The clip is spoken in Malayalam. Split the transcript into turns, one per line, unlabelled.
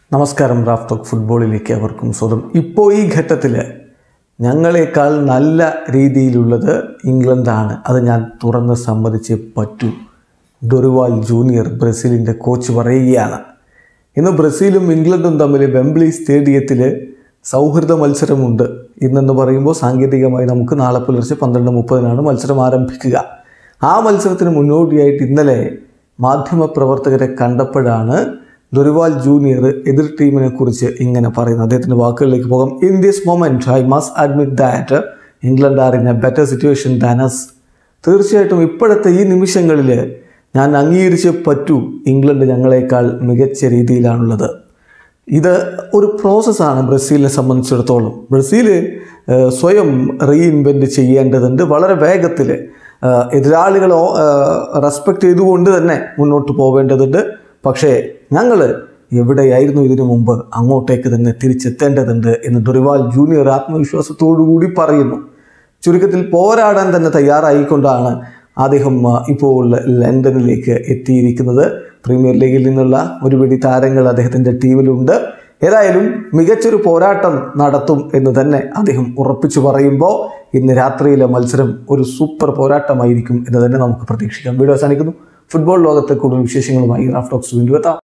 നമസ്കാരം റാഫ് ടോക്ക് ഫുട്ബോളിലേക്ക് അവർക്കും സ്വന്തം ഇപ്പോൾ ഈ ഘട്ടത്തിൽ ഞങ്ങളെക്കാൾ നല്ല രീതിയിലുള്ളത് ഇംഗ്ലണ്ടാണ് അത് ഞാൻ തുറന്ന് സമ്മതിച്ചേ പറ്റൂ ഡൊറിവാൾ ജൂനിയർ ബ്രസീലിൻ്റെ കോച്ച് പറയുകയാണ് ഇന്ന് ബ്രസീലും ഇംഗ്ലണ്ടും തമ്മിൽ വെംബ്ലി സ്റ്റേഡിയത്തിൽ സൗഹൃദ മത്സരമുണ്ട് ഇന്നെന്ന് പറയുമ്പോൾ സാങ്കേതികമായി നമുക്ക് നാളെ പുലർച്ചെ പന്ത്രണ്ട് മുപ്പതിനാണ് മത്സരം ആരംഭിക്കുക ആ മത്സരത്തിന് മുന്നോടിയായിട്ട് ഇന്നലെ മാധ്യമപ്രവർത്തകരെ കണ്ടപ്പോഴാണ് ദുരിവാൽ ജൂനിയർ എതിർ ടീമിനെ കുറിച്ച് ഇങ്ങനെ പറയുന്നത് അദ്ദേഹത്തിൻ്റെ വാക്കുകളിലേക്ക് പോകാം in this moment I must admit that England are in a better situation than us തീർച്ചയായിട്ടും ഇപ്പോഴത്തെ ഈ നിമിഷങ്ങളിൽ ഞാൻ അംഗീകരിച്ചേ പറ്റൂ ഇംഗ്ലണ്ട് ഞങ്ങളെക്കാൾ മികച്ച രീതിയിലാണുള്ളത് ഇത് ഒരു പ്രോസസ്സാണ് ബ്രസീലിനെ സംബന്ധിച്ചിടത്തോളം ബ്രസീൽ ഏഹ്, സ്വയം റീഇൻവെൻറ്റ് ചെയ്യേണ്ടതുണ്ട് വളരെ വേഗത്തിൽ ഏഹ്, എതിരാളികളെ റെസ്പെക്റ്റ് ചെയ്തുകൊണ്ട് തന്നെ മുന്നോട്ട് പോവേണ്ടതുണ്ട് പക്ഷേ ഞങ്ങൾ എവിടെയായിരുന്നു ഇതിനു മുമ്പ് അങ്ങോട്ടേക്ക് തന്നെ തിരിച്ചെത്തേണ്ടതുണ്ട് എന്ന് ഡൊറിവാൾ ജൂനിയർ ആത്മവിശ്വാസത്തോടു കൂടി പറയുന്നു ചുരുക്കത്തിൽ പോരാടാൻ തന്നെ തയ്യാറായിക്കൊണ്ടാണ് അദ്ദേഹം ആ, ഇപ്പോൾ ലണ്ടനിലേക്ക് എത്തിയിരിക്കുന്നത് പ്രീമിയർ ലീഗിൽ നിന്നുള്ള ഒരുപിടി താരങ്ങൾ അദ്ദേഹത്തിൻ്റെ ടീമിലുണ്ട് ഏതായാലും മികച്ചൊരു പോരാട്ടം നടത്തും എന്ന് തന്നെ അദ്ദേഹം ഉറപ്പിച്ചു പറയുമ്പോൾ ഇന്ന് രാത്രിയിലെ മത്സരം ഒരു സൂപ്പർ പോരാട്ടമായിരിക്കും എന്ന് തന്നെ നമുക്ക് പ്രതീക്ഷിക്കാം വീഡിയോ അവസാനിക്കുന്നു ഫുട്ബോൾ ലോകത്തെ കൂടുതൽ വിശേഷങ്ങളുമായി റാഫ് ടോക്സ് വീണ്ടും എത്താം